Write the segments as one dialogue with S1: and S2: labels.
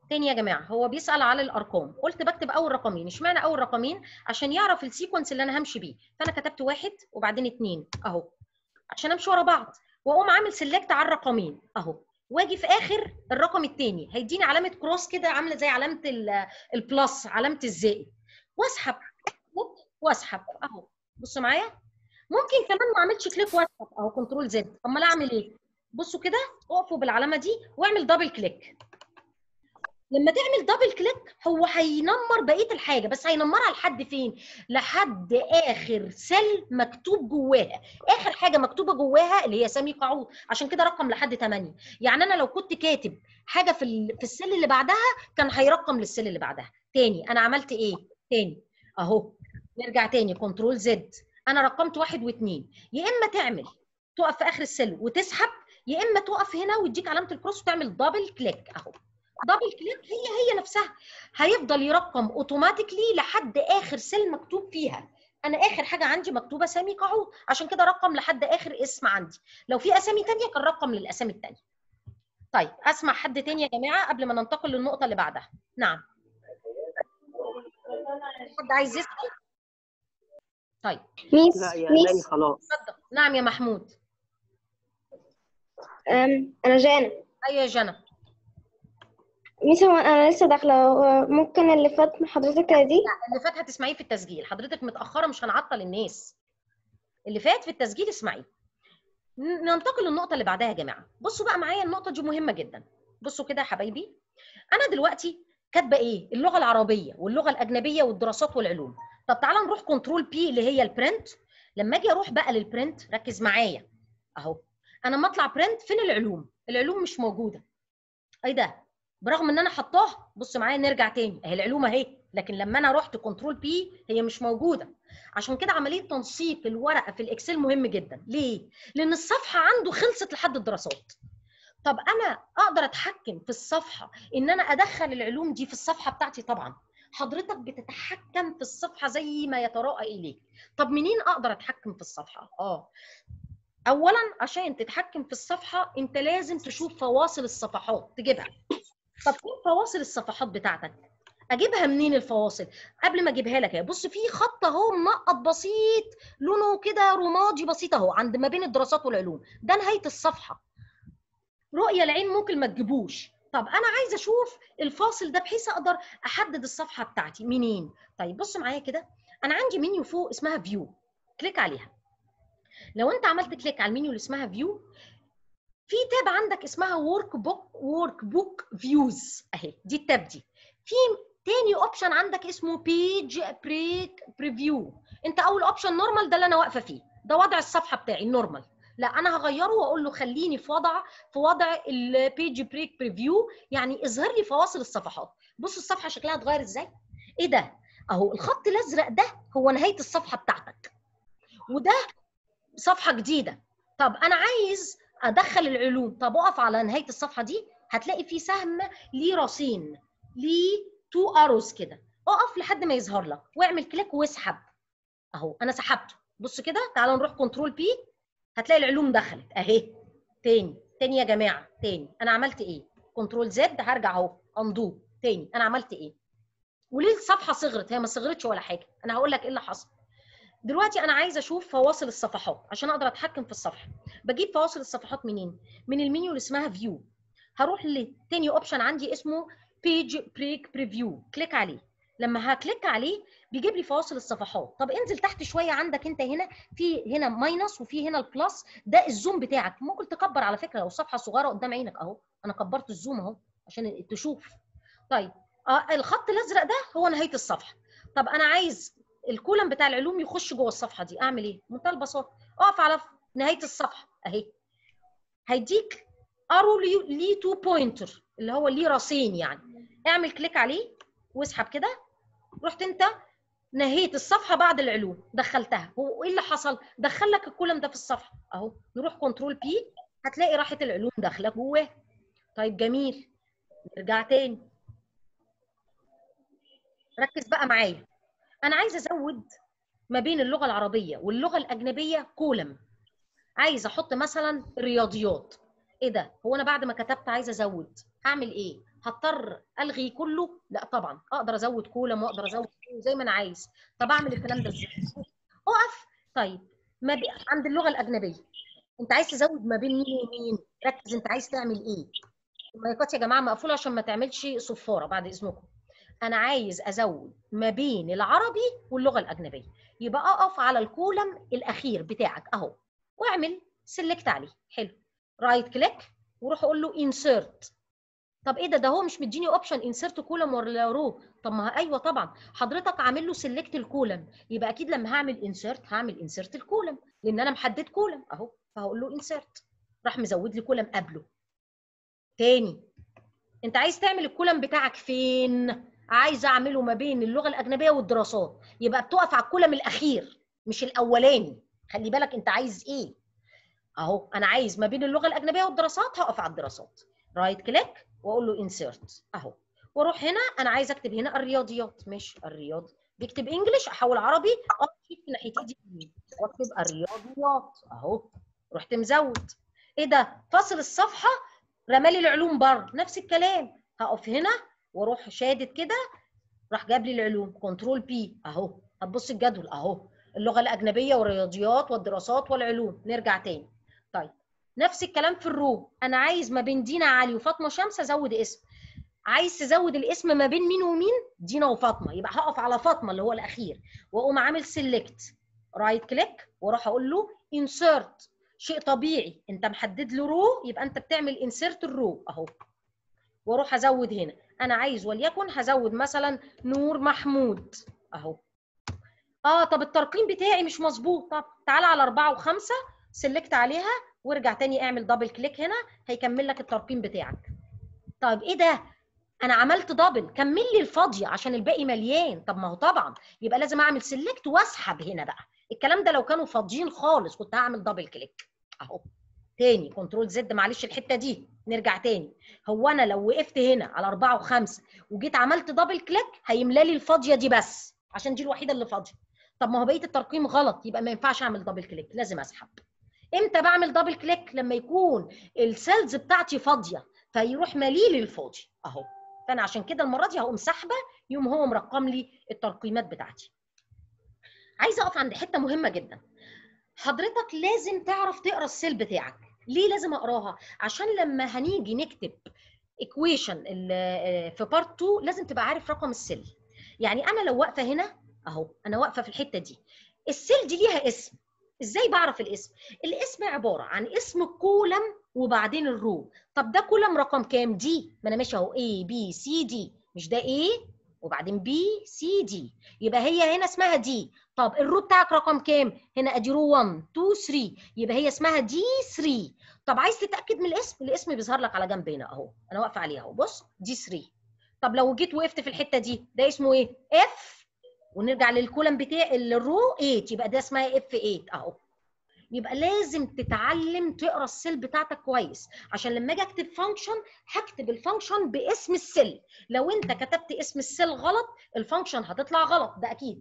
S1: تاني يا جماعه هو بيسال على الارقام قلت بكتب اول رقمين اشمعنى اول رقمين عشان يعرف السيكونس اللي انا همشي بيه فانا كتبت واحد وبعدين اتنين اهو عشان امشي ورا بعض واقوم عامل سيلكت على الرقمين اهو واجي في اخر الرقم الثاني هيديني علامه كروس كده عامله زي علامه ال- البلس علامه الزائد واسحب كليك واسحب اهو بصوا معايا ممكن كمان ما اعملش كليك واسحب اهو كنترول زد امال اعمل ايه بصوا كده اقفوا بالعلامه دي واعمل دبل كليك لما تعمل دبل كليك هو هينمر بقيه الحاجه بس هينمرها لحد فين لحد اخر سيل مكتوب جواها اخر حاجه مكتوبه جواها اللي هي سامي قاعود عشان كده رقم لحد 8 يعني انا لو كنت كاتب حاجه في ال- في السيل اللي بعدها كان هيرقم للسيل اللي بعدها تاني انا عملت ايه تاني اهو نرجع تاني كنترول زد انا رقمت واحد واثنين يا اما تعمل تقف في اخر السيل وتسحب يا اما تقف هنا ويديك علامه الكروس وتعمل دبل كليك اهو دبل كليك هي هي نفسها هيفضل يرقم اوتوماتيكلي لحد اخر سيل مكتوب فيها انا اخر حاجه عندي مكتوبه سامي قاعود عشان كده رقم لحد اخر اسم عندي لو في اسامي تانية كان رقم للاسامي التانية طيب اسمع حد تاني يا جماعه قبل ما ننتقل للنقطه اللي بعدها نعم حد عايز يسال طيب
S2: ميس
S3: لا يا لي
S2: ميس
S3: خلاص
S1: اتفضل نعم يا محمود
S2: أم، انا جانا
S1: ايوه يا جنى
S2: ميس هو انا لسه داخله هو ممكن اللي فات من حضرتك دي
S1: اللي فات هتسمعيه في التسجيل حضرتك متاخره مش هنعطل الناس اللي فات في التسجيل اسمعيه ن- ننتقل للنقطه اللي بعدها يا جماعه بصوا بقى معايا النقطه دي مهمه جدا بصوا كده يا حبايبي انا دلوقتي كاتبه ايه اللغه العربيه واللغه الاجنبيه والدراسات والعلوم طب تعالى نروح كنترول بي اللي هي البرنت لما اجي اروح بقى للبرنت ركز معايا اهو انا لما اطلع برنت فين العلوم العلوم مش موجوده ايه ده برغم ان انا حطاها بص معايا نرجع تاني اهي العلوم اهي لكن لما انا رحت كنترول بي هي مش موجوده عشان كده عمليه تنسيق الورقه في الاكسل مهم جدا ليه لان الصفحه عنده خلصت لحد الدراسات طب انا اقدر اتحكم في الصفحه ان انا ادخل العلوم دي في الصفحه بتاعتي طبعا حضرتك بتتحكم في الصفحه زي ما يتراءى اليك طب منين اقدر اتحكم في الصفحه اه اولا عشان تتحكم في الصفحه انت لازم تشوف فواصل الصفحات تجيبها طب فين فواصل الصفحات بتاعتك اجيبها منين الفواصل قبل ما اجيبها لك اهي بص في خط اهو منقط بسيط لونه كده رمادي بسيط اهو عند ما بين الدراسات والعلوم ده نهايه الصفحه رؤيه العين ممكن ما تجيبوش طب انا عايزه اشوف الفاصل ده بحيث اقدر احدد الصفحه بتاعتي منين طيب بص معايا كده انا عندي منيو فوق اسمها فيو كليك عليها لو انت عملت كليك على المنيو اللي اسمها فيو في تاب عندك اسمها ورك بوك ورك بوك فيوز اهي دي التاب دي في تاني اوبشن عندك اسمه بيج بريك بريفيو انت اول اوبشن نورمال ده اللي انا واقفه فيه ده وضع الصفحه بتاعي النورمال لا انا هغيره واقول له خليني في وضع في وضع البيج بريك بريفيو يعني اظهر لي فواصل الصفحات بص الصفحه شكلها اتغير ازاي ايه ده اهو الخط الازرق ده هو نهايه الصفحه بتاعتك وده صفحه جديده طب انا عايز ادخل العلوم طب اقف على نهايه الصفحه دي هتلاقي في سهم ليه راسين ليه تو اروز كده اقف لحد ما يظهر لك واعمل كليك واسحب اهو انا سحبته بص كده تعالوا نروح كنترول بي هتلاقي العلوم دخلت اهي تاني تاني يا جماعه تاني انا عملت ايه كنترول زد هرجع اهو اندو تاني انا عملت ايه وليه الصفحه صغرت هي ما صغرتش ولا حاجه انا هقول لك ايه اللي حصل دلوقتي انا عايزه اشوف فواصل الصفحات عشان اقدر اتحكم في الصفحه بجيب فواصل الصفحات منين من المنيو اللي اسمها فيو هروح لتاني اوبشن عندي اسمه بيج بريك بريفيو كليك عليه لما هكليك عليه بيجيب لي فواصل الصفحات طب انزل تحت شويه عندك انت هنا في هنا ماينس وفي هنا البلس ده الزوم بتاعك ممكن تكبر على فكره لو الصفحه صغيره قدام عينك اهو انا كبرت الزوم اهو عشان تشوف طيب آه الخط الازرق ده هو نهايه الصفحه طب انا عايز الكولم بتاع العلوم يخش جوه الصفحه دي اعمل ايه بمنتهى البساطه اقف على نهايه الصفحه اهي هيديك ارو ليه ليه تو بوينتر اللي هو ليه راسين يعني اعمل كليك عليه واسحب كده رحت انت نهيت الصفحه بعد العلوم دخلتها هو ايه اللي حصل دخل لك الكولم ده في الصفحه اهو نروح كنترول بي هتلاقي راحت العلوم داخله جواه طيب جميل نرجع تاني ركز بقى معايا انا عايزه ازود ما بين اللغه العربيه واللغه الاجنبيه كولم عايزه احط مثلا الرياضيات ايه ده هو انا بعد ما كتبت عايزه ازود هعمل ايه هضطر الغي كله لا طبعا اقدر ازود كولم واقدر ازود زي ما انا عايز طب اعمل الكلام ده ازاي اقف طيب ما بي... عند اللغه الاجنبيه انت عايز تزود ما بين مين ومين ركز انت عايز تعمل ايه المايكات يا جماعه مقفوله عشان ما تعملش صفاره بعد اذنكم انا عايز ازود ما بين العربي واللغه الاجنبيه يبقى اقف على الكولم الاخير بتاعك اهو واعمل سيلكت عليه حلو رايت كليك وروح اقول له انسيرت طب ايه ده ده هو مش مديني اوبشن انسيرت كولم ولا رو طب ما ايوه طبعا حضرتك عامل له سيلكت الكولم يبقى اكيد لما هعمل انسيرت هعمل انسيرت الكولم لان انا محدد كولم اهو فهقول له انسيرت راح مزود لي كولم قبله تاني انت عايز تعمل الكولم بتاعك فين عايز اعمله ما بين اللغه الاجنبيه والدراسات يبقى بتقف على الكولم الاخير مش الاولاني خلي بالك انت عايز ايه اهو انا عايز ما بين اللغه الاجنبيه والدراسات هقف على الدراسات رايت كليك واقول له انسيرت اهو واروح هنا انا عايز اكتب هنا الرياضيات مش الرياض بيكتب انجلش احول عربي اكتب ناحيه ايدي اليمين واكتب الرياضيات اهو رحت مزود ايه ده فاصل الصفحه رمالي العلوم بره نفس الكلام هقف هنا واروح شادد كده راح جاب لي العلوم كنترول بي اهو هتبص الجدول اهو اللغه الاجنبيه والرياضيات والدراسات والعلوم نرجع تاني طيب نفس الكلام في الرو انا عايز ما بين دينا علي وفاطمه شمس ازود اسم عايز تزود الاسم ما بين مين ومين دينا وفاطمه يبقى هقف على فاطمه اللي هو الاخير واقوم عامل سيلكت رايت كليك واروح اقول له انسرت شيء طبيعي انت محدد له رو يبقى انت بتعمل انسرت الرو اهو واروح ازود هنا انا عايز وليكن هزود مثلا نور محمود اهو اه طب الترقيم بتاعي مش مظبوط طب تعالى على أربعة وخمسة سلكت عليها وارجع تاني اعمل دبل كليك هنا هيكمل لك الترقيم بتاعك طيب ايه ده انا عملت دبل كمل لي الفاضيه عشان الباقي مليان طب ما هو طبعا يبقى لازم اعمل سلكت واسحب هنا بقى الكلام ده لو كانوا فاضيين خالص كنت هعمل دبل كليك اهو تاني كنترول زد معلش الحته دي نرجع تاني هو انا لو وقفت هنا على أربعة وخمسة وجيت عملت دبل كليك هيملى لي الفاضيه دي بس عشان دي الوحيده اللي فاضيه طب ما هو بقيه الترقيم غلط يبقى ما ينفعش اعمل دبل كليك لازم اسحب امتى بعمل دبل كليك لما يكون السيلز بتاعتي فاضيه فيروح مالي لي الفاضي اهو فانا عشان كده المره دي هقوم سحبه يوم هو مرقم لي الترقيمات بتاعتي عايزه اقف عند حته مهمه جدا حضرتك لازم تعرف تقرا السيل بتاعك ليه لازم اقراها عشان لما هنيجي نكتب ايكويشن في بارت 2 لازم تبقى عارف رقم السيل يعني انا لو واقفه هنا اهو انا واقفه في الحته دي السيل دي ليها اسم ازاي بعرف الاسم الاسم عباره عن اسم الكولم وبعدين الرو طب ده كولم رقم كام دي ما انا ماشي اهو A B C D مش ده A وبعدين B C D يبقى هي هنا اسمها دي طب الرو بتاعك رقم كام هنا ادي رو 1 2 3 يبقى هي اسمها دي 3 طب عايز تتاكد من الاسم الاسم بيظهر لك على جنب هنا اهو انا واقفه عليها اهو بص دي 3 طب لو جيت وقفت في الحته دي ده اسمه ايه اف ونرجع للكولم بتاع الرو 8 يبقى ده اسمها اف 8 اهو يبقى لازم تتعلم تقرا السيل بتاعتك كويس عشان لما اجي اكتب فانكشن هكتب الفانكشن باسم السيل لو انت كتبت اسم السيل غلط الفانكشن هتطلع غلط ده اكيد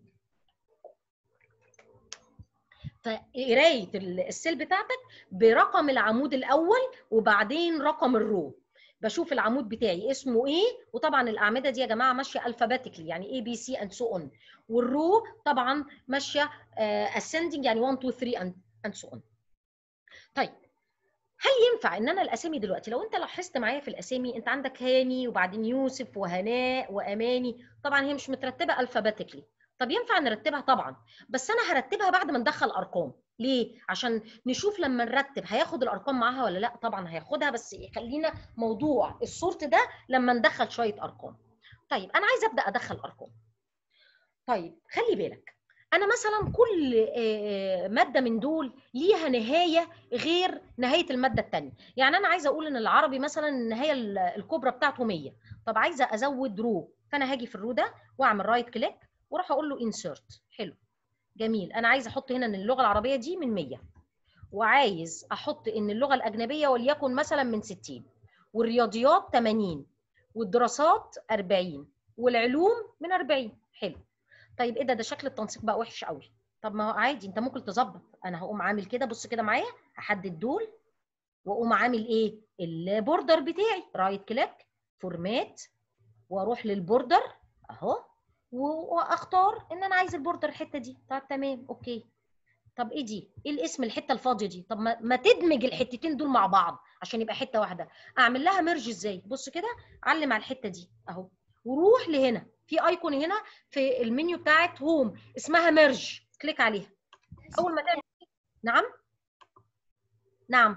S1: فقرايه السيل بتاعتك برقم العمود الاول وبعدين رقم الرو بشوف العمود بتاعي اسمه ايه وطبعا الاعمده دي يا جماعه ماشيه الفابيتيكلي يعني اي بي سي اند سو اون والرو طبعا ماشيه اسcending يعني 1 2 3 اند سو اون طيب هل ينفع ان انا الاسامي دلوقتي لو انت لاحظت معايا في الاسامي انت عندك هاني وبعدين يوسف وهناء واماني طبعا هي مش مترتبه الفابيتيكلي طب ينفع نرتبها طبعا بس انا هرتبها بعد ما ندخل ارقام ليه عشان نشوف لما نرتب هياخد الارقام معاها ولا لا طبعا هياخدها بس خلينا موضوع الصورت ده لما ندخل شويه ارقام طيب انا عايزه ابدا ادخل ارقام طيب خلي بالك انا مثلا كل ماده من دول ليها نهايه غير نهايه الماده الثانيه يعني انا عايزه اقول ان العربي مثلا النهايه الكبرى بتاعته 100 طب عايزه ازود رو فانا هاجي في الرو ده واعمل رايت كليك واروح اقول له انسرت حلو جميل انا عايزه احط هنا ان اللغه العربيه دي من 100 وعايز احط ان اللغه الاجنبيه وليكن مثلا من 60 والرياضيات 80 والدراسات 40 والعلوم من 40 حلو طيب ايه ده ده شكل التنسيق بقى وحش قوي طب ما هو عادي انت ممكن تظبط انا هقوم عامل كده بص كده معايا هحدد دول واقوم عامل ايه البوردر بتاعي رايت كليك فورمات واروح للبوردر اهو و- واختار ان انا عايز البوردر الحته دي طب تمام اوكي طب ايه دي ايه الاسم الحته الفاضيه دي طب ما, ما تدمج الحتتين دول مع بعض عشان يبقى حته واحده اعمل لها ميرج ازاي بص كده علم على الحته دي اهو وروح لهنا في ايكون هنا في المنيو بتاعت هوم اسمها ميرج كليك عليها اول ما تعمل نعم نعم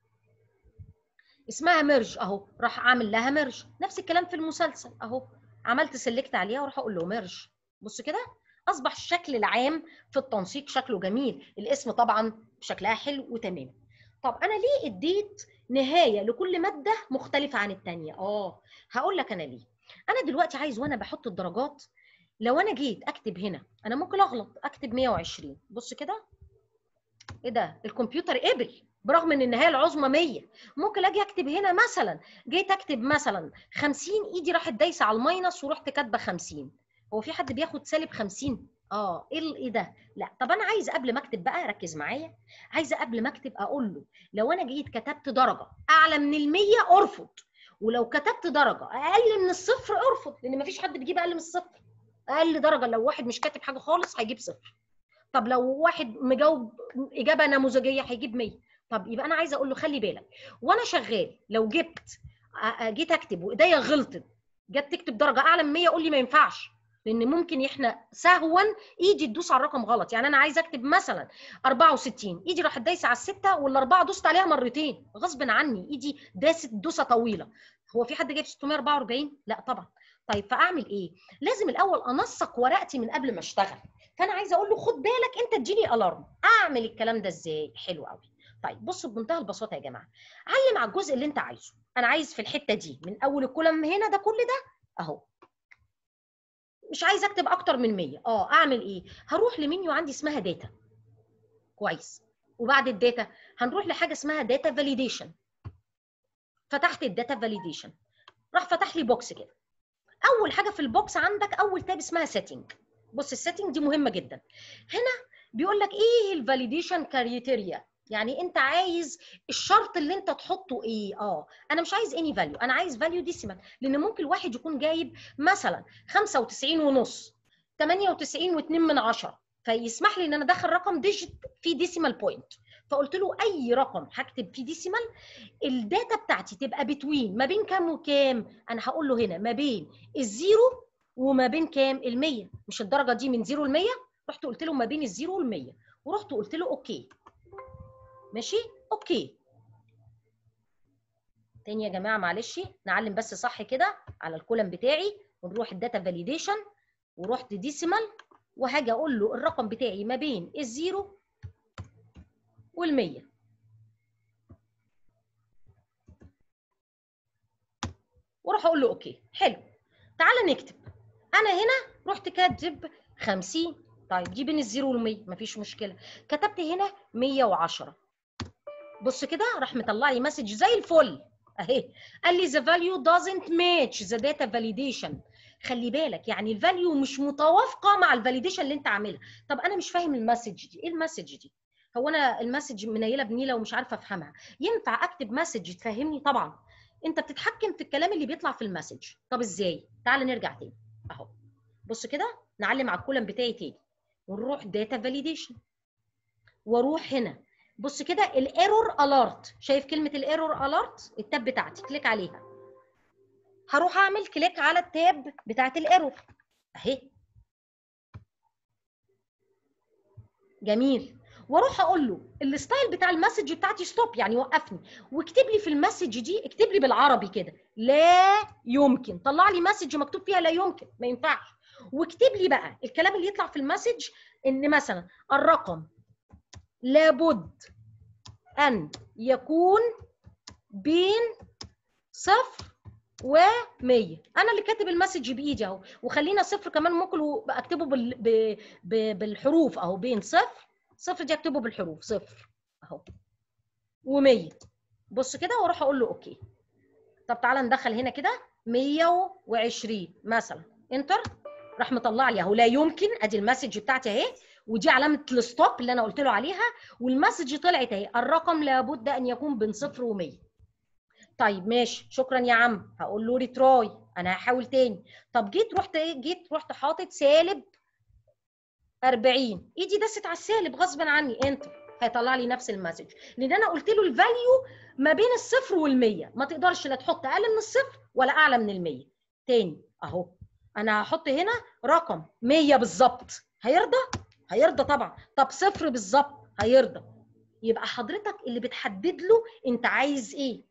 S1: اسمها ميرج اهو راح اعمل لها ميرج نفس الكلام في المسلسل اهو عملت سيلكت عليها واروح اقول له ميرج بص كده اصبح الشكل العام في التنسيق شكله جميل الاسم طبعا شكلها حلو وتمام طب انا ليه اديت نهايه لكل ماده مختلفه عن الثانيه اه هقول لك انا ليه انا دلوقتي عايز وانا بحط الدرجات لو انا جيت اكتب هنا انا ممكن اغلط اكتب 120 بص كده ايه ده الكمبيوتر قبل برغم ان النهايه العظمى 100 ممكن اجي اكتب هنا مثلا جيت اكتب مثلا 50 ايدي راحت دايسه على الماينس ورحت كاتبه 50 هو في حد بياخد سالب 50 اه ايه ال- ايه ده لا طب انا عايز قبل ما اكتب بقى ركز معايا عايزه قبل ما اكتب اقول له لو انا جيت كتبت درجه اعلى من ال100 ارفض ولو كتبت درجه اقل من الصفر ارفض لان مفيش حد بيجيب اقل من الصفر اقل درجه لو واحد مش كاتب حاجه خالص هيجيب صفر طب لو واحد مجاوب اجابه نموذجيه هيجيب 100 طب يبقى انا عايزه اقول له خلي بالك وانا شغال لو جبت آ- آ- جيت اكتب وايديا غلطت جت تكتب درجه اعلى من 100 قول لي ما ينفعش لان ممكن احنا سهوا ايدي تدوس على الرقم غلط يعني انا عايزه اكتب مثلا 64 ايدي راحت دايسه على السته والاربعه دوست عليها مرتين غصب عني ايدي داست دوسه طويله هو في حد جايب 644 لا طبعا طيب فاعمل ايه لازم الاول انسق ورقتي من قبل ما اشتغل فانا عايزه اقول له خد بالك انت تجيلي الارم اعمل الكلام ده ازاي حلو قوي طيب بصوا بمنتهى البساطه يا جماعه علم على الجزء اللي انت عايزه انا عايز في الحته دي من اول الكولم هنا ده كل ده اهو مش عايز اكتب اكتر من 100 اه اعمل ايه هروح لمنيو عندي اسمها داتا كويس وبعد الداتا هنروح لحاجه اسمها داتا فاليديشن فتحت الداتا فاليديشن راح فتح لي بوكس كده اول حاجه في البوكس عندك اول تاب اسمها سيتنج بص السيتنج دي مهمه جدا هنا بيقول لك ايه الفاليديشن كريتيريا يعني انت عايز الشرط اللي انت تحطه ايه اه انا مش عايز اني فاليو انا عايز فاليو ديسيمال لان ممكن الواحد يكون جايب مثلا 95 ونص 98 و2 من 10 فيسمح لي ان انا ادخل رقم ديجيت في ديسيمال بوينت فقلت له اي رقم هكتب فيه ديسيمال الداتا بتاعتي تبقى بتوين ما بين كام وكام انا هقول له هنا ما بين الزيرو وما بين كام ال100 مش الدرجه دي من 0 ل 100 رحت قلت له ما بين الزيرو وال 100 ورحت قلت له اوكي ماشي اوكي تاني يا جماعه معلش نعلم بس صح كده على الكولم بتاعي ونروح الداتا فاليديشن ورحت ديسيمال وهاجي اقول له الرقم بتاعي ما بين الزيرو وال100 واروح اقول له اوكي حلو تعالى نكتب انا هنا رحت كاتب 50 طيب دي بين الزيرو وال100 مفيش مشكله كتبت هنا 110 بص كده راح مطلع لي مسج زي الفل اهي قال لي the value doesn't match the data validation خلي بالك يعني الفاليو مش متوافقه مع الفاليديشن اللي انت عاملها طب انا مش فاهم المسج دي ايه المسج دي هو انا المسج منيله بنيله ومش عارفه افهمها ينفع اكتب مسج تفهمني طبعا انت بتتحكم في الكلام اللي بيطلع في المسج طب ازاي تعال نرجع تاني اهو بص كده نعلم على الكولم بتاعي تاني ونروح داتا فاليديشن واروح هنا بص كده الايرور الارت شايف كلمه الايرور الارت التاب بتاعتي كليك عليها هروح اعمل كليك على التاب بتاعت الايرور اهي جميل واروح اقول له الستايل بتاع المسج بتاعتي ستوب يعني وقفني واكتب لي في المسج دي اكتب لي بالعربي كده لا يمكن طلع لي مسج مكتوب فيها لا يمكن ما ينفعش واكتب لي بقى الكلام اللي يطلع في المسج ان مثلا الرقم لابد ان يكون بين صفر و100 انا اللي كاتب المسج بايدي اهو وخلينا صفر كمان ممكن اكتبه بال... ب... ب... بالحروف اهو بين صفر صفر دي اكتبه بالحروف صفر اهو و100 بص كده واروح اقول له اوكي طب تعالى ندخل هنا كده 120 مثلا انتر راح مطلع لي اهو لا يمكن ادي المسج بتاعتي اهي ودي علامه الستوب اللي انا قلت له عليها والمسج طلعت اهي الرقم لابد ان يكون بين صفر و100 طيب ماشي شكرا يا عم هقول له ريتراي انا هحاول تاني طب جيت رحت ايه جيت رحت حاطط سالب 40 ايدي دست على السالب غصبا عني انتر هيطلع لي نفس المسج لان انا قلت له الفاليو ما بين الصفر والمية ما تقدرش لا تحط اقل من الصفر ولا اعلى من المية تاني اهو انا هحط هنا رقم 100 بالظبط هيرضى هيرضى طبعا طب صفر بالظبط هيرضى يبقى حضرتك اللي بتحدد له انت عايز ايه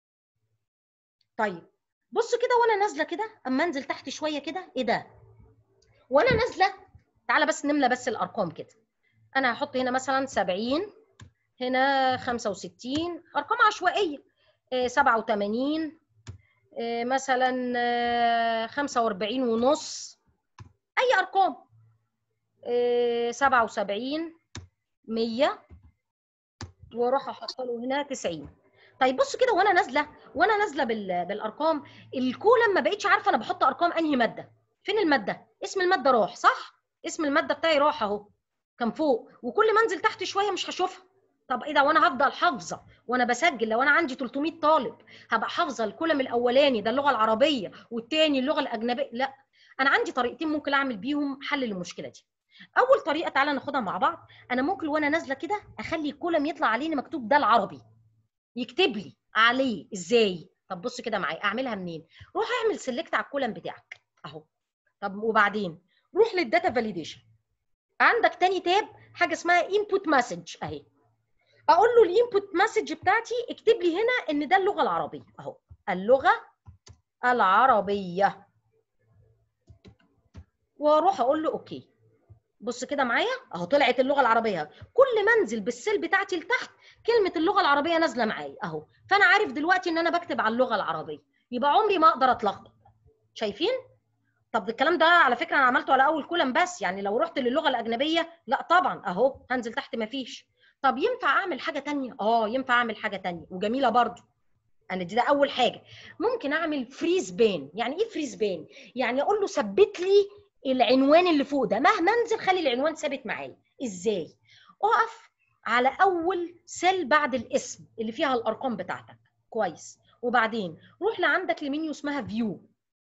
S1: طيب بص كده وانا نازله كده اما انزل تحت شويه كده ايه ده وانا نازله تعالى بس نملى بس الارقام كده انا هحط هنا مثلا 70 هنا 65 ارقام عشوائيه آه، 87 آه، مثلا آه، 45 ونص اي ارقام آه، 77 100 واروح احط له هنا 90 طيب بص كده وانا نازله وانا نازله بال- بالارقام الكولم ما بقتش عارفه انا بحط ارقام انهي ماده فين الماده اسم الماده راح صح اسم الماده بتاعي راح اهو كان فوق وكل ما انزل تحت شويه مش هشوفها طب ايه ده وانا هفضل حافظه وانا بسجل لو انا عندي 300 طالب هبقى حافظه الكولم الاولاني ده اللغه العربيه والتاني اللغه الاجنبيه لا انا عندي طريقتين ممكن اعمل بيهم حل للمشكله دي اول طريقه تعالى ناخدها مع بعض انا ممكن وانا نازله كده اخلي الكولم يطلع عليه إن مكتوب ده العربي يكتب لي عليه ازاي طب بص كده معايا اعملها منين روح اعمل سيلكت على الكولم بتاعك اهو طب وبعدين روح للداتا فاليديشن عندك تاني تاب حاجه اسمها انبوت مسج اهي اقول له الانبوت مسج بتاعتي اكتب لي هنا ان ده اللغه العربيه اهو اللغه العربيه واروح اقول له اوكي بص كده معايا اهو طلعت اللغه العربيه كل ما انزل بالسيل بتاعتي لتحت كلمه اللغه العربيه نازله معايا اهو فانا عارف دلوقتي ان انا بكتب على اللغه العربيه يبقى عمري ما اقدر اتلخبط شايفين طب الكلام ده على فكره انا عملته على اول كولم بس يعني لو رحت للغه الاجنبيه لا طبعا اهو هنزل تحت مفيش طب ينفع اعمل حاجه تانية اه ينفع اعمل حاجه تانية وجميله برضو انا دي ده اول حاجه ممكن اعمل فريز بين يعني ايه فريز بين يعني اقول له ثبت لي العنوان اللي فوق ده مهما انزل خلي العنوان ثابت معايا ازاي اقف على اول سيل بعد الاسم اللي فيها الارقام بتاعتك كويس وبعدين روح لعندك لمنيو اسمها فيو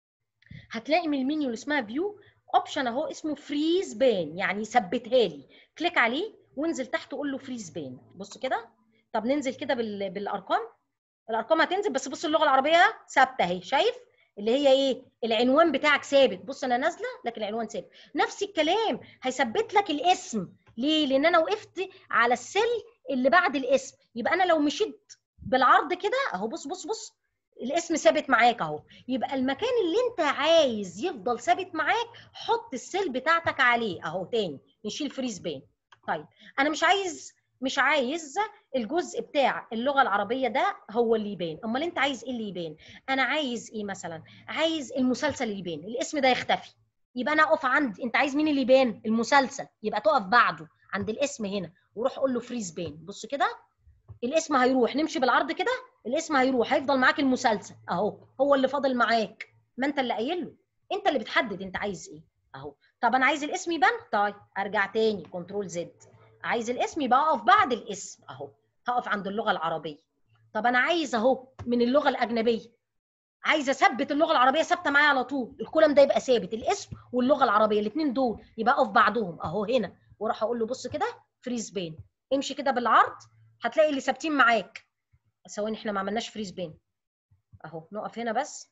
S1: هتلاقي من المنيو اللي اسمها فيو اوبشن اهو اسمه فريز بين يعني ثبتها لي كليك عليه وانزل تحت قول له فريز بين بص كده طب ننزل كده بال... بالارقام الارقام هتنزل بس بص اللغه العربيه ثابته اهي شايف اللي هي ايه العنوان بتاعك ثابت بص انا نازله لكن العنوان ثابت نفس الكلام هيثبت لك الاسم ليه لان انا وقفت على السل اللي بعد الاسم يبقى انا لو مشيت بالعرض كده اهو بص بص بص الاسم ثابت معاك اهو يبقى المكان اللي انت عايز يفضل ثابت معاك حط السيل بتاعتك عليه اهو تاني نشيل فريز بين طيب انا مش عايز مش عايز الجزء بتاع اللغه العربيه ده هو اللي يبان امال انت عايز ايه اللي يبان انا عايز ايه مثلا عايز المسلسل اللي يبان الاسم ده يختفي يبقى انا اقف عند انت عايز مين اللي يبان المسلسل يبقى تقف بعده عند الاسم هنا وروح قول له فريز بين بص كده الاسم هيروح نمشي بالعرض كده الاسم هيروح هيفضل معاك المسلسل اهو هو اللي فاضل معاك ما انت اللي قايل له انت اللي بتحدد انت عايز ايه اهو طب انا عايز الاسم يبان طيب ارجع تاني كنترول زد عايز الاسم يبقى اقف بعد الاسم اهو هقف عند اللغه العربيه طب انا عايز اهو من اللغه الاجنبيه عايزه اثبت اللغه العربيه ثابته معايا على طول الكولم ده يبقى ثابت الاسم واللغه العربيه الاثنين دول يبقى اقف بعدهم اهو هنا واروح اقول له بص كده فريز بين امشي كده بالعرض هتلاقي اللي ثابتين معاك ثواني احنا ما عملناش فريز بين اهو نقف هنا بس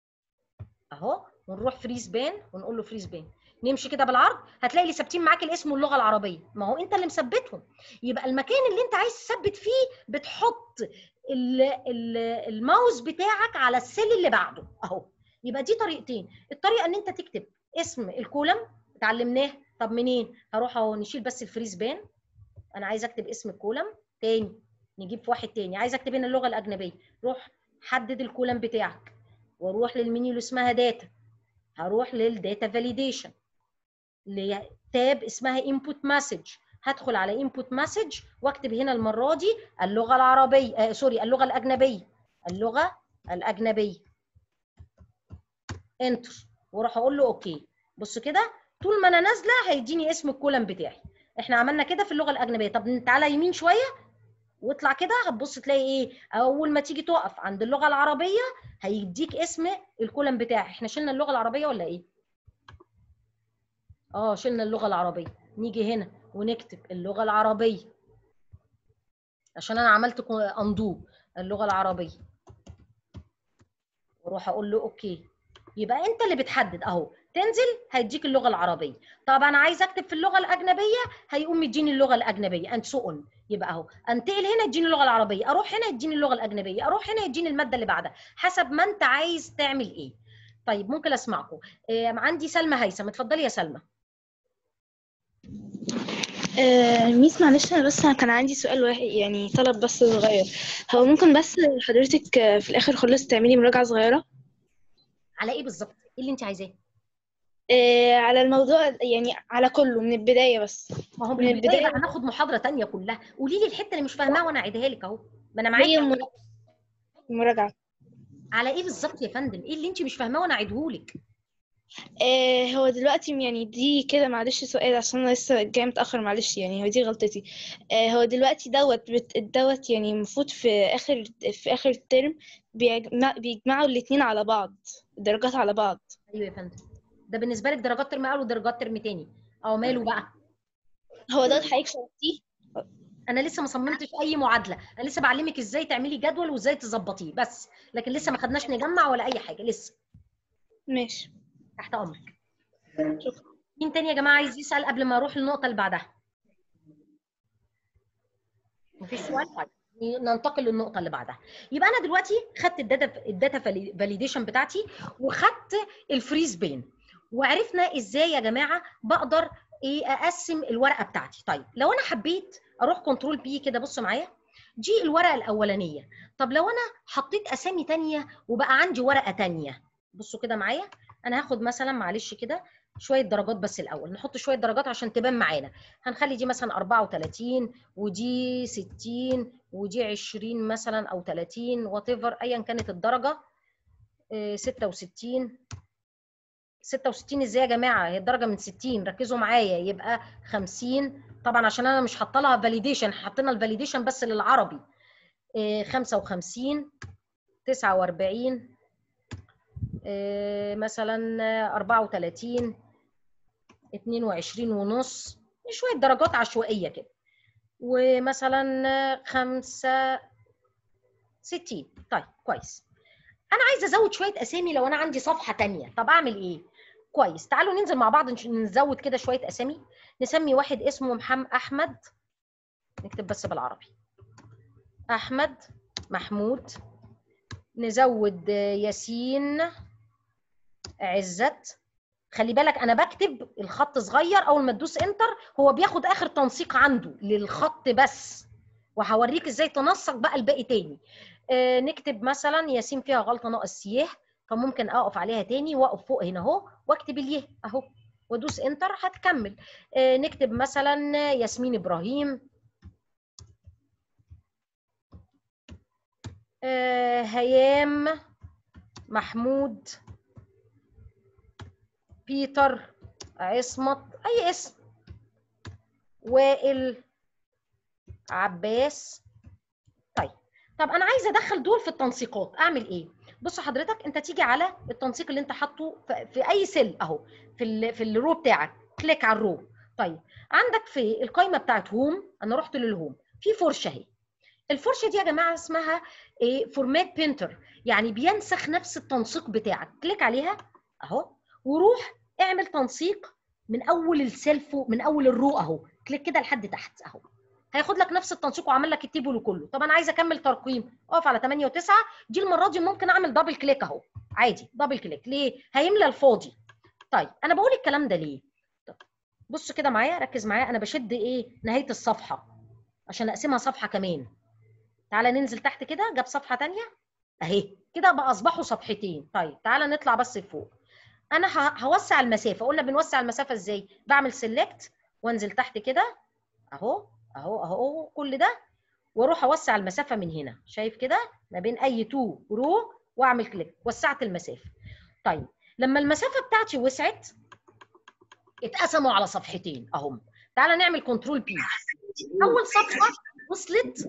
S1: اهو ونروح فريز بين ونقول له فريز بين نمشي كده بالعرض هتلاقي اللي ثابتين معاك الاسم واللغه العربيه ما هو انت اللي مثبتهم يبقى المكان اللي انت عايز تثبت فيه بتحط ال ال الماوس بتاعك على السيل اللي بعده اهو يبقى دي طريقتين الطريقه ان انت تكتب اسم الكولم اتعلمناه طب منين هروح اهو نشيل بس الفريز بين انا عايز اكتب اسم الكولم تاني نجيب في واحد تاني عايز اكتب هنا اللغه الاجنبيه روح حدد الكولم بتاعك واروح للمنيو اللي اسمها داتا هروح للداتا فاليديشن لتاب اسمها input message هدخل على input message واكتب هنا المره دي اللغه العربيه آه سوري اللغه الاجنبيه اللغه الاجنبيه انتر واروح اقول له اوكي بص كده طول ما انا نازله هيديني اسم الكولم بتاعي احنا عملنا كده في اللغه الاجنبيه طب تعالى يمين شويه واطلع كده هتبص تلاقي ايه اول ما تيجي تقف عند اللغه العربيه هيديك اسم الكولم بتاعي احنا شلنا اللغه العربيه ولا ايه اه شلنا اللغه العربيه نيجي هنا ونكتب اللغه العربيه عشان انا عملت اندو اللغه العربيه واروح اقول له اوكي يبقى انت اللي بتحدد اهو تنزل هيديك اللغه العربيه طب انا عايز اكتب في اللغه الاجنبيه هيقوم يديني اللغه الاجنبيه اند سو اون يبقى اهو انتقل هنا يديني اللغه العربيه اروح هنا يديني اللغه الاجنبيه اروح هنا يديني الماده اللي بعدها حسب ما انت عايز تعمل ايه طيب ممكن اسمعكم إيه عندي سلمى هيثم اتفضلي يا سلمى
S3: آه ميس معلش انا بس كان عندي سؤال واحد يعني طلب بس صغير هو ممكن بس حضرتك آه، في الاخر خالص تعملي مراجعة صغيرة
S1: على ايه بالظبط ايه اللي انت عايزاه
S3: آه على الموضوع يعني على كله من البداية بس
S1: ما هو
S3: من
S1: من البدايه
S3: البداية.
S1: بقى هناخد محاضره تانية كلها قولي لي الحته اللي مش فاهماها وانا اعيدها لك اهو ما انا معاكي
S3: هي المرا- المراجعة
S1: على ايه بالظبط يا فندم ايه اللي انت مش فاهماه وانا اعيده لك
S3: آه هو دلوقتي يعني دي كده معلش سؤال عشان انا لسه جاي متأخر معلش يعني هو دي غلطتي آه هو دلوقتي دوت بت- دوت يعني المفروض في اخر في اخر الترم بيجمع بيجمعوا الاتنين على بعض الدرجات على بعض
S1: ايوه يا فندم ده بالنسبه لك درجات ترم اول ودرجات ترم تاني او ماله بقى
S3: هو دوت حضرتك شرحتيه
S1: انا لسه ما صممتش اي معادله انا لسه بعلمك ازاي تعملي جدول وازاي تظبطيه بس لكن لسه ما خدناش نجمع ولا اي حاجه لسه
S3: ماشي
S1: تحت امرك
S3: شكرا
S1: مين تاني يا جماعه عايز يسال قبل ما اروح للنقطه اللي بعدها مفيش سؤال طيب ننتقل للنقطه اللي بعدها يبقى انا دلوقتي خدت الداتا الداتا فاليديشن بتاعتي وخدت الفريز بين وعرفنا ازاي يا جماعه بقدر ايه اقسم الورقه بتاعتي طيب لو انا حبيت اروح كنترول بي كده بصوا معايا دي الورقه الاولانيه طب لو انا حطيت اسامي تانية وبقى عندي ورقه تانية بصوا كده معايا انا هاخد مثلا معلش كده شويه درجات بس الاول نحط شويه درجات عشان تبان معانا هنخلي دي مثلا 34 ودي 60 ودي 20 مثلا او 30 وات ايفر ايا كانت الدرجه إيه، 66 66 ازاي يا جماعه هي الدرجه من 60 ركزوا معايا يبقى 50 طبعا عشان انا مش حاطه لها فاليديشن حطينا الفاليديشن بس للعربي إيه، 55 49 إيه، مثلا 34 22 ونص شويه درجات عشوائيه كده ومثلا خمسة ستين طيب كويس انا عايزه ازود شويه اسامي لو انا عندي صفحه تانية طب اعمل ايه كويس تعالوا ننزل مع بعض نش- نزود كده شويه اسامي نسمي واحد اسمه محمد احمد نكتب بس بالعربي احمد محمود نزود آه، ياسين عزت خلي بالك انا بكتب الخط صغير اول ما تدوس انتر هو بياخد اخر تنسيق عنده للخط بس وهوريك ازاي تنسق بقى الباقي تاني آه نكتب مثلا ياسين فيها غلطه ناقص سياه فممكن اقف عليها تاني واقف فوق هنا اهو واكتب اليه اهو وادوس انتر هتكمل آه نكتب مثلا ياسمين ابراهيم آه هيام محمود بيتر عصمت اي اسم وائل عباس طيب طب انا عايزه ادخل دول في التنسيقات اعمل ايه بص حضرتك انت تيجي على التنسيق اللي انت حاطه في- في اي سيل اهو في ال في الرو بتاعك كليك على الرو طيب عندك في القائمه بتاعت هوم انا رحت للهوم في فرشه اهي الفرشه دي يا جماعه اسمها ايه فورمات بينتر يعني بينسخ نفس التنسيق بتاعك كليك عليها اهو وروح اعمل تنسيق من اول السيل فوق من اول الرو اهو كليك كده لحد تحت اهو هياخد لك نفس التنسيق وعمل لك التيبل كله طب انا عايزه اكمل ترقيم اقف على 8 و9 دي المره دي ممكن اعمل دبل كليك اهو عادي دبل كليك ليه هيملى الفاضي طيب انا بقول الكلام ده ليه طب بص كده معايا ركز معايا انا بشد ايه نهايه الصفحه عشان اقسمها صفحه كمان تعالى ننزل تحت كده جاب صفحه تانية اهي كده بقى اصبحوا صفحتين طيب تعالى نطلع بس لفوق انا ه- هوسع المسافه قلنا بنوسع المسافه ازاي بعمل سيلكت وانزل تحت كده اهو اهو اهو كل ده واروح اوسع المسافه من هنا شايف كده ما بين اي تو رو واعمل كليك وسعت المسافه طيب لما المسافه بتاعتي وسعت اتقسموا على صفحتين اهم تعالى نعمل كنترول بي اول صفحه وصلت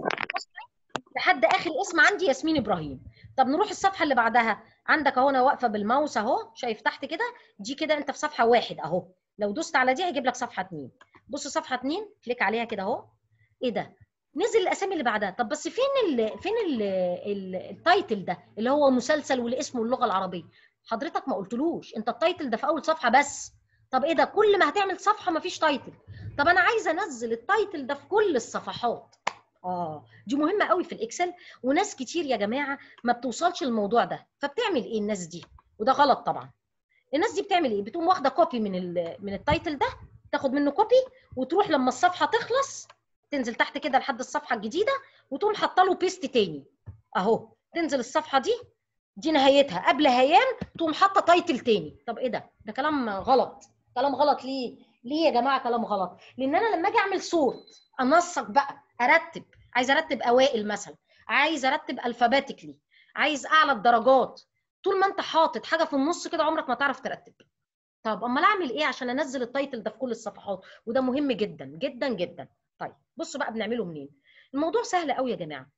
S1: لحد اخر اسم عندي ياسمين ابراهيم طب نروح الصفحه اللي بعدها عندك اهو انا واقفه بالماوس اهو شايف تحت كده دي كده انت في صفحه واحد اهو لو دوست على دي هيجيب لك صفحه اتنين بص صفحه اتنين كليك عليها كده اهو ايه ده نزل الاسامي اللي بعدها طب بس فين ال فين ال ال التايتل ده اللي هو مسلسل والاسم واللغه العربيه حضرتك ما قلتلوش انت التايتل ده في اول صفحه بس طب ايه ده كل ما هتعمل صفحه مفيش تايتل طب انا عايزه انزل التايتل ده في كل الصفحات اه دي مهمه قوي في الاكسل وناس كتير يا جماعه ما بتوصلش الموضوع ده فبتعمل ايه الناس دي وده غلط طبعا الناس دي بتعمل ايه بتقوم واخده كوبي من ال من التايتل ده تاخد منه كوبي وتروح لما الصفحه تخلص تنزل تحت كده لحد الصفحه الجديده وتقوم حاطه له بيست تاني اهو تنزل الصفحه دي دي نهايتها قبل هيام تقوم حاطه تايتل تاني طب ايه ده ده كلام غلط كلام غلط ليه ليه يا جماعه كلام غلط لان انا لما اجي اعمل صوت انسق بقى ارتب عايز ارتب اوائل مثلا عايز ارتب الفابيتيكلي عايز اعلى الدرجات طول ما انت حاطط حاجه في النص كده عمرك ما تعرف ترتب طب امال اعمل ايه عشان انزل التايتل ده في كل الصفحات وده مهم جدا جدا جدا طيب بصوا بقى بنعمله منين الموضوع سهل قوي يا جماعه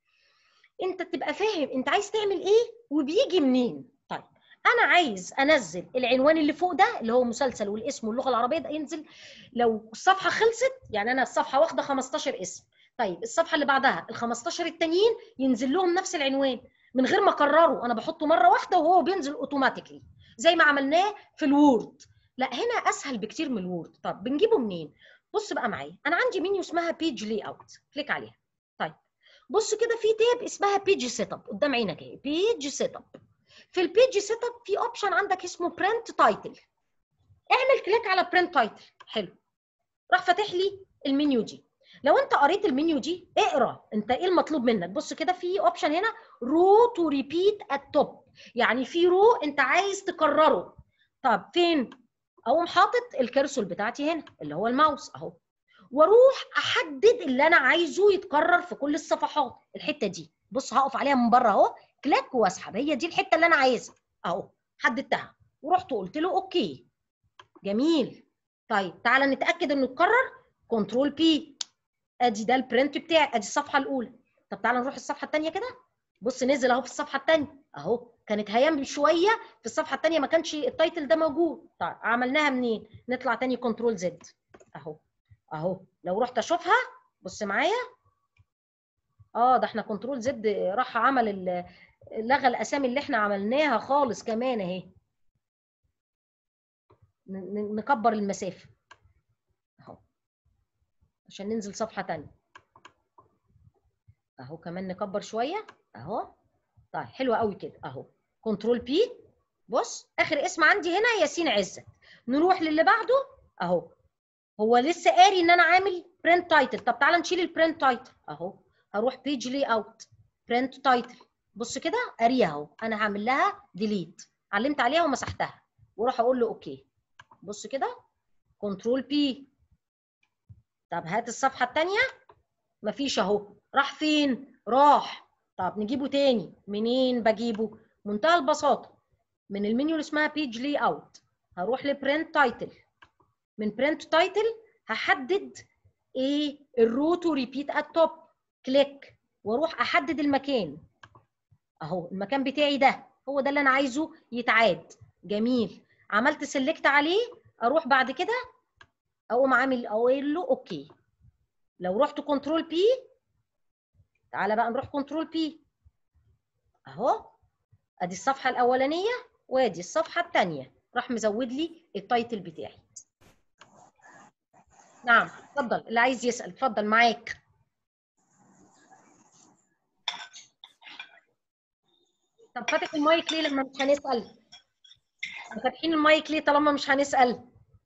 S1: انت تبقى فاهم انت عايز تعمل ايه وبيجي منين طيب انا عايز انزل العنوان اللي فوق ده اللي هو مسلسل والاسم واللغه العربيه ده ينزل لو الصفحه خلصت يعني انا الصفحه واخده 15 اسم طيب الصفحه اللي بعدها ال 15 التانيين ينزل لهم نفس العنوان من غير ما اكرره انا بحطه مره واحده وهو بينزل اوتوماتيكلي زي ما عملناه في الوورد لا هنا اسهل بكتير من الوورد طب بنجيبه منين بص بقى معايا انا عندي منيو اسمها بيج لي اوت كليك عليها طيب بص كده في تاب اسمها بيج سيت اب قدام عينك اهي بيج سيت اب في البيج سيت اب في اوبشن عندك اسمه برنت تايتل اعمل كليك على برنت تايتل حلو راح فاتح لي المنيو دي لو انت قريت المنيو دي اقرا انت ايه المطلوب منك بص كده في اوبشن هنا رو تو ريبيت ات توب يعني في رو انت عايز تكرره طب فين اقوم حاطط الكرسول بتاعتي هنا اللي هو الماوس اهو واروح احدد اللي انا عايزه يتكرر في كل الصفحات الحته دي بص هقف عليها من بره اهو كليك واسحب هي دي الحته اللي انا عايزها اهو حددتها ورحت قلت له اوكي جميل طيب تعالى نتاكد انه اتكرر كنترول بي ادي ده البرنت بتاعي ادي الصفحه الاولى طب تعالى نروح الصفحه الثانيه كده بص نزل اهو في الصفحه الثانيه اهو كانت هيام شويه في الصفحه الثانيه ما كانش التايتل ده موجود طيب عملناها منين نطلع تاني كنترول زد اهو اهو لو رحت اشوفها بص معايا اه ده احنا كنترول زد راح عمل لغى الاسامي اللي احنا عملناها خالص كمان اهي نكبر المسافه اهو عشان ننزل صفحه ثانيه اهو كمان نكبر شويه اهو طيب حلوه قوي كده اهو كنترول بي بص اخر اسم عندي هنا ياسين عزت نروح للي بعده اهو هو لسه قاري ان انا عامل برنت تايتل طب تعالى نشيل البرنت تايتل اهو هروح بيج لي اوت برنت تايتل بص كده قاريها اهو انا هعمل لها ديليت علمت عليها ومسحتها واروح اقول له اوكي بص كده كنترول بي طب هات الصفحه الثانيه مفيش اهو راح فين راح طب نجيبه تاني منين بجيبه منتهى البساطه من المنيو اللي اسمها بيج لي اوت هروح لبرنت تايتل من برنت تايتل هحدد ايه الرو تو ريبيت ات توب كليك واروح احدد المكان اهو المكان بتاعي ده هو ده اللي انا عايزه يتعاد جميل عملت سيلكت عليه اروح بعد كده اقوم عامل اقول له اوكي لو رحت كنترول بي تعالى بقى نروح كنترول بي اهو ادي الصفحه الاولانيه وادي الصفحه الثانيه راح مزود لي التايتل بتاعي نعم اتفضل اللي عايز يسال اتفضل معاك طب فاتح المايك ليه لما مش هنسال فاتحين المايك ليه طالما مش هنسال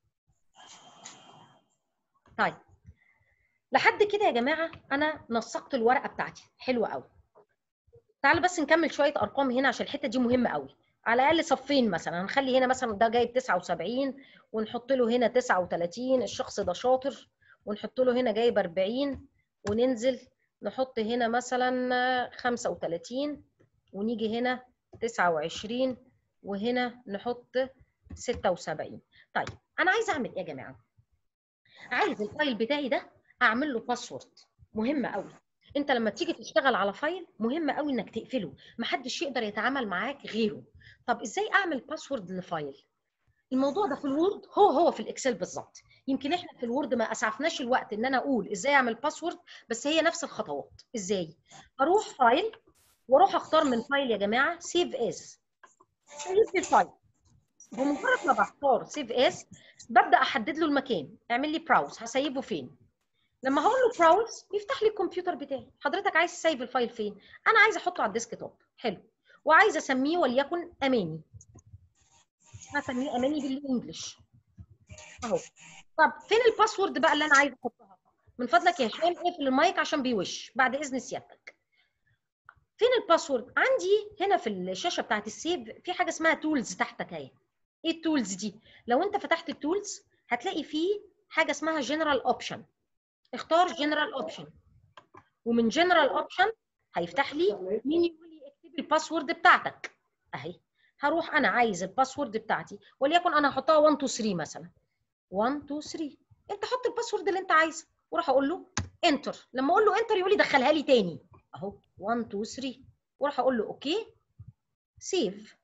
S1: طيب لحد كده يا جماعه انا نسقت الورقه بتاعتي حلوه قوي تعال بس نكمل شويه ارقام هنا عشان الحته دي مهمه قوي على الاقل صفين مثلا هنخلي هنا مثلا ده جايب 79 ونحط له هنا 39 الشخص ده شاطر ونحط له هنا جايب 40 وننزل نحط هنا مثلا 35 ونيجي هنا 29 وهنا نحط 76 طيب انا عايزه اعمل ايه يا جماعه عايز الفايل بتاعي ده اعمل له باسورد مهمه قوي انت لما تيجي تشتغل على فايل مهم قوي انك تقفله محدش يقدر يتعامل معاك غيره طب ازاي اعمل باسورد لفايل الموضوع ده في الوورد هو هو في الاكسل بالظبط يمكن احنا في الوورد ما اسعفناش الوقت ان انا اقول ازاي اعمل باسورد بس هي نفس الخطوات ازاي اروح فايل واروح اختار من فايل يا جماعه سيف از سيف الفايل بمجرد ما بختار سيف از ببدا احدد له المكان اعمل لي براوز هسيبه فين لما هقول له براوز يفتح لي الكمبيوتر بتاعي حضرتك عايز تسيب الفايل فين انا عايزه احطه على الديسك توب حلو وعايزه اسميه وليكن اماني هسميه اماني بالانجلش اهو طب فين الباسورد بقى اللي انا عايزه احطها من فضلك يا هشام اقفل المايك عشان بيوش بعد اذن سيادتك فين الباسورد عندي هنا في الشاشه بتاعت السيف في حاجه اسمها تولز تحتك اهي ايه التولز دي لو انت فتحت التولز هتلاقي فيه حاجه اسمها جنرال اوبشن اختار جنرال اوبشن ومن جنرال اوبشن هيفتح لي مين يقول لي اكتب الباسورد بتاعتك اهي هروح انا عايز الباسورد بتاعتي وليكن انا هحطها 1 2 3 مثلا 1 2 3 انت حط الباسورد اللي انت عايزه واروح اقول له انتر لما اقول له انتر يقول لي دخلها لي تاني اهو 1 2 3 واروح اقول له اوكي سيف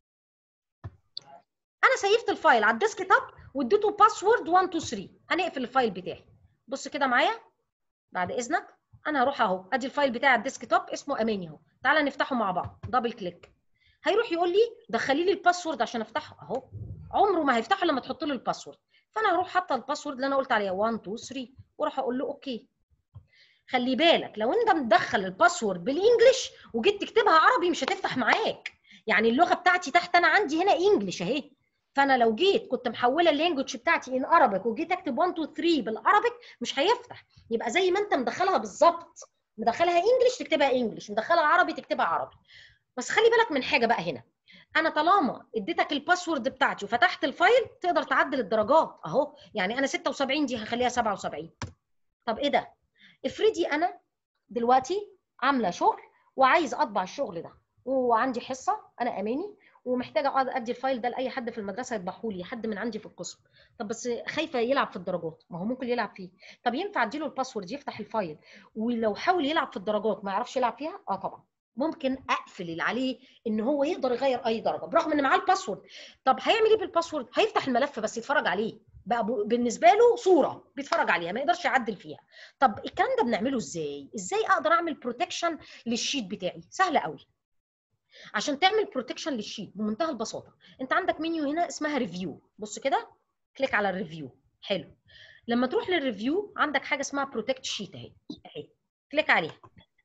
S1: انا سيفت الفايل على الديسك توب واديته باسورد 1 2 3 هنقفل الفايل بتاعي بص كده معايا بعد اذنك انا هروح اهو ادي الفايل بتاعي على الديسك توب اسمه اماني اهو تعالى نفتحه مع بعض دبل كليك هيروح يقول لي دخلي لي الباسورد عشان افتحه اهو عمره ما هيفتحه لما تحط له الباسورد فانا هروح حاطه الباسورد اللي انا قلت عليها 1 2 3 واروح اقول له اوكي خلي بالك لو انت مدخل الباسورد بالانجلش وجيت تكتبها عربي مش هتفتح معاك يعني اللغه بتاعتي تحت انا عندي هنا انجلش اهي فانا لو جيت كنت محوله اللانجوج بتاعتي ان ارابيك وجيت اكتب 1 2 3 بالعربيك مش هيفتح يبقى زي ما انت مدخلها بالظبط مدخلها انجلش تكتبها انجلش مدخلها عربي تكتبها عربي بس خلي بالك من حاجه بقى هنا انا طالما اديتك الباسورد بتاعتي وفتحت الفايل تقدر تعدل الدرجات اهو يعني انا 76 دي هخليها 77 طب ايه ده افرضي انا دلوقتي عامله شغل وعايز اطبع الشغل ده وعندي حصه انا اماني ومحتاجه اقعد ادي الفايل ده لاي حد في المدرسه يطبعه لي حد من عندي في القسم طب بس خايفه يلعب في الدرجات ما هو ممكن يلعب فيه طب ينفع اديله الباسورد يفتح الفايل ولو حاول يلعب في الدرجات ما يعرفش يلعب فيها اه طبعا ممكن اقفل اللي عليه ان هو يقدر يغير اي درجه برغم ان معاه الباسورد طب هيعمل ايه بالباسورد هيفتح الملف بس يتفرج عليه بقى بالنسبه له صوره بيتفرج عليها ما يقدرش يعدل فيها طب الكلام ده بنعمله ازاي ازاي اقدر اعمل بروتكشن للشيت بتاعي سهله قوي عشان تعمل بروتكشن للشيت بمنتهى البساطه انت عندك منيو هنا اسمها ريفيو بص كده كليك على الريفيو حلو لما تروح للريفيو عندك حاجه اسمها بروتكت شيت اهي اهي كليك عليها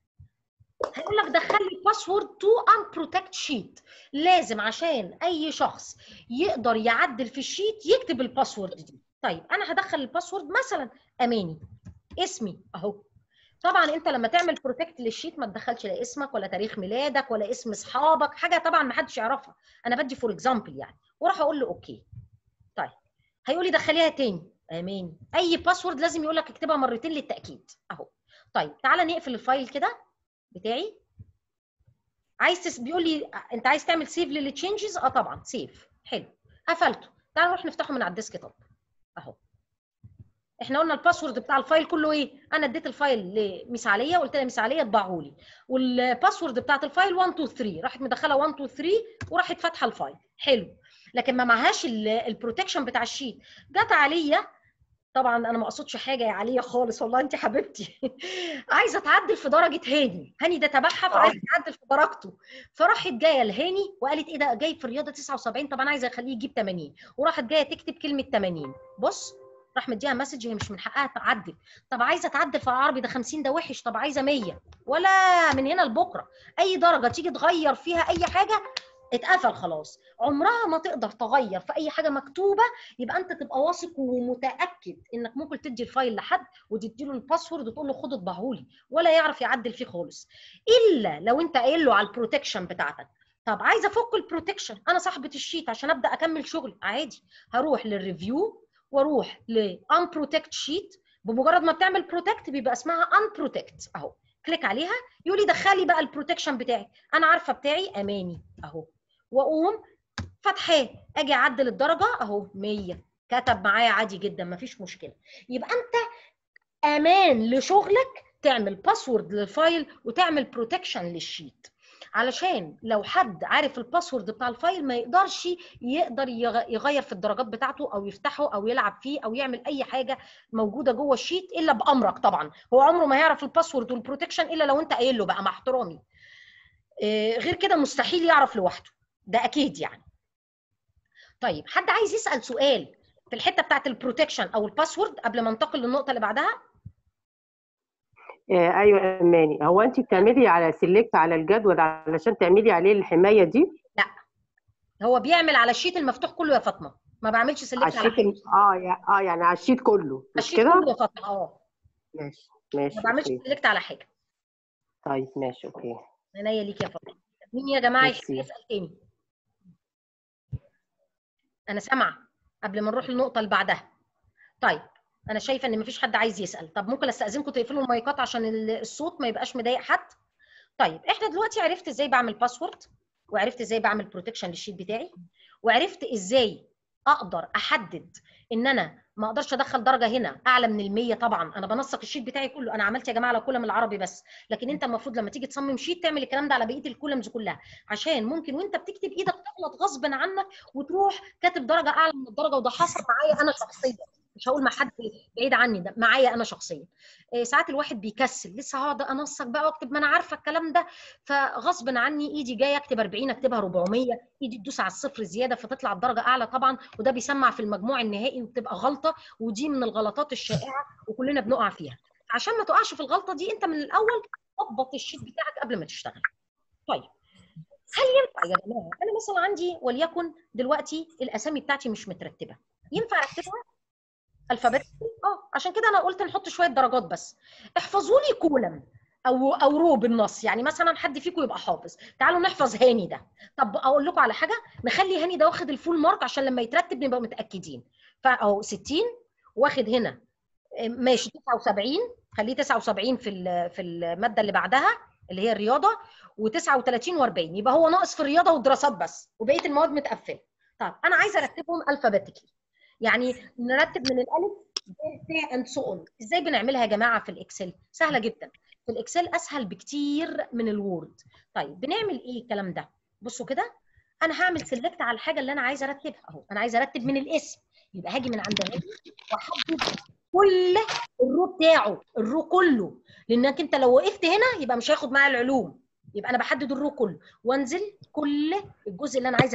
S1: هيقول لك دخل لي باسورد تو ان بروتكت شيت لازم عشان اي شخص يقدر يعدل في الشيت يكتب الباسورد دي طيب انا هدخل الباسورد مثلا اماني اسمي اهو طبعا انت لما تعمل بروتكت للشيت ما تدخلش لا اسمك ولا تاريخ ميلادك ولا اسم اصحابك حاجه طبعا ما حدش يعرفها انا بدي فور اكزامبل يعني وراح اقول له اوكي طيب هيقول لي دخليها تاني اماني اي باسورد لازم يقول لك اكتبها مرتين للتاكيد اهو طيب تعالى نقفل الفايل كده بتاعي عايز تس... بيقول لي انت عايز تعمل سيف للتشينجز اه طبعا سيف حلو قفلته تعال نروح نفتحه من على الديسك توب اهو احنا قلنا الباسورد بتاع الفايل كله ايه انا اديت الفايل لميس عليا قلت لها ميس عليا اطبعه لي والباسورد بتاعت الفايل 1 2 3 راحت مدخله 1 2 3 وراحت فاتحه الفايل حلو لكن ما معهاش البروتكشن بتاع الشيت جت عليا طبعا انا ما اقصدش حاجه يا عليا خالص والله انت حبيبتي عايزه تعدل في درجه هاني هاني ده تبعها فعايزه تعدل في درجته فراحت جايه لهاني وقالت ايه ده جايب في الرياضه 79 طب انا عايزه اخليه يجيب 80 وراحت جايه تكتب كلمه 80 بص راح مديها مسج هي مش من حقها تعدل طب عايزه تعدل في العربي ده 50 ده وحش طب عايزه 100 ولا من هنا لبكره اي درجه تيجي تغير فيها اي حاجه اتقفل خلاص عمرها ما تقدر تغير في اي حاجه مكتوبه يبقى انت تبقى واثق ومتاكد انك ممكن تدي الفايل لحد وتدي له الباسورد وتقول له خد اطبعه لي ولا يعرف يعدل فيه خالص الا لو انت قايل له على البروتكشن بتاعتك طب عايزه افك البروتكشن انا صاحبه الشيت عشان ابدا اكمل شغل عادي هروح للريفيو واروح لان بروتكت شيت بمجرد ما بتعمل بروتكت بيبقى اسمها ان بروتكت اهو كليك عليها يقول لي دخلي بقى البروتكشن بتاعي انا عارفه بتاعي اماني اهو واقوم فاتحاه اجي اعدل الدرجه اهو 100 كتب معايا عادي جدا مفيش مشكله يبقى انت امان لشغلك تعمل باسورد للفايل وتعمل بروتكشن للشيت علشان لو حد عارف الباسورد بتاع الفايل ما يقدرش يقدر يغ- يغير في الدرجات بتاعته او يفتحه او يلعب فيه او يعمل اي حاجه موجوده جوه الشيت الا بامرك طبعا هو عمره ما هيعرف الباسورد والبروتكشن الا لو انت قايل له بقى مع احترامي آه، غير كده مستحيل يعرف لوحده ده اكيد يعني طيب حد عايز يسال سؤال في الحته بتاعت البروتكشن او الباسورد قبل ما انتقل للنقطه اللي بعدها
S4: آه، ايوه اماني هو انت بتعملي على سيلكت على الجدول علشان تعملي عليه الحمايه دي
S1: هو بيعمل على الشيت المفتوح كله يا فاطمه ما بعملش سيلكت
S4: على
S1: على
S4: الشيت ال- اه يع- اه يعني على الشيت كله مش
S1: الشيت
S4: كده
S1: كله يا فاطمه اه
S4: ماشي ماشي
S1: ما بعملش
S4: اوكي
S1: سيلكت على حاجه
S4: طيب ماشي اوكي
S1: عينيا ليك يا فاطمه مين يا جماعه
S4: ميرسي.
S1: يسال تاني انا سامعه قبل ما نروح للنقطه اللي بعدها طيب انا شايفه ان مفيش حد عايز يسال طب ممكن استاذنكم تقفلوا المايكات عشان ال- الصوت ما يبقاش مضايق حد طيب احنا دلوقتي عرفت ازاي بعمل باسورد وعرفت ازاي بعمل بروتكشن للشيت بتاعي وعرفت ازاي اقدر احدد ان انا ما اقدرش ادخل درجه هنا اعلى من ال100 طبعا انا بنسق الشيت بتاعي كله انا عملت يا جماعه على كولم العربي بس لكن انت المفروض لما تيجي تصمم شيت تعمل الكلام ده على بقيه الكولمز كلها عشان ممكن وانت بتكتب ايدك تغلط غصب عنك وتروح كاتب درجه اعلى من الدرجه وده حصل معايا انا شخصيا مش هقول مع حد بعيد عني ده معايا انا شخصيا إيه، ساعات الواحد بيكسل لسه هقعد انسق بقى واكتب ما انا عارفه الكلام ده فغصب عني ايدي جايه اكتب 40 اكتبها 400 ايدي تدوس على الصفر زياده فتطلع الدرجه اعلى طبعا وده بيسمع في المجموع النهائي وبتبقى غلطه ودي من الغلطات الشائعه وكلنا بنقع فيها عشان ما تقعش في الغلطه دي انت من الاول ضبط الشيت بتاعك قبل ما تشتغل طيب هل ينفع يا جماعه انا مثلا عندي وليكن دلوقتي الاسامي بتاعتي مش مترتبه ينفع ارتبها الفابت اه عشان كده انا قلت نحط شويه درجات بس احفظوا لي كولم او او رو بالنص يعني مثلا حد فيكم يبقى حافظ تعالوا نحفظ هاني ده طب اقول لكم على حاجه نخلي هاني ده واخد الفول مارك عشان لما يترتب نبقى متاكدين فاهو 60 واخد هنا آه، ماشي 79 خليه 79 في ال- في الماده اللي بعدها اللي هي الرياضه و39 و40 يبقى هو ناقص في الرياضه والدراسات بس وبقيه المواد متقفله طب انا عايزه ارتبهم الفابيتيكلي يعني نرتب من الالف ب اند سو اون ازاي بنعملها يا جماعه في الاكسل سهله جدا في الاكسل اسهل بكتير من الوورد طيب بنعمل ايه الكلام ده بصوا كده انا هعمل سيلكت على الحاجه اللي انا عايزه ارتبها اهو انا عايزه ارتب من الاسم يبقى هاجي من عند هنا واحدد كل الرو بتاعه الرو كله لانك انت لو وقفت هنا يبقى مش هياخد معايا العلوم يبقى انا بحدد الرو كله وانزل كل الجزء اللي انا عايزه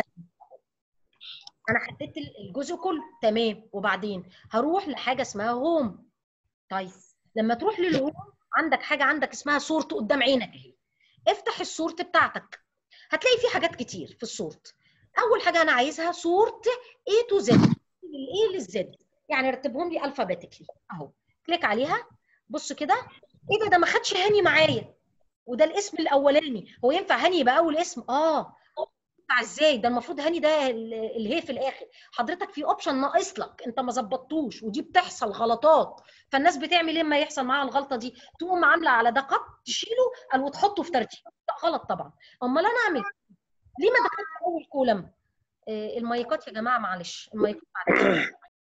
S1: انا حددت الجزء كله تمام وبعدين هروح لحاجه اسمها هوم طيب لما تروح للهوم عندك حاجه عندك اسمها صورت قدام عينك اهي افتح الصورت بتاعتك هتلاقي في حاجات كتير في الصورت اول حاجه انا عايزها صورت A تو Z من الاي للزد يعني رتبهم لي الفابيتيكلي اهو كليك عليها بص كده ايه ده ده ما خدش هاني معايا وده الاسم الاولاني هو ينفع هاني يبقى اول اسم اه ينفع ازاي ده المفروض هاني ده ال- الهي في الاخر حضرتك في اوبشن ناقص لك انت ما ظبطتوش ودي بتحصل غلطات فالناس بتعمل ايه لما يحصل معاها الغلطه دي تقوم عامله على ده قط تشيله قال وتحطه في ترتيب لا غلط طبعا امال انا اعمل ليه ما دخلتش اول كولم آه، المايكات يا جماعه معلش المايكات بعد كده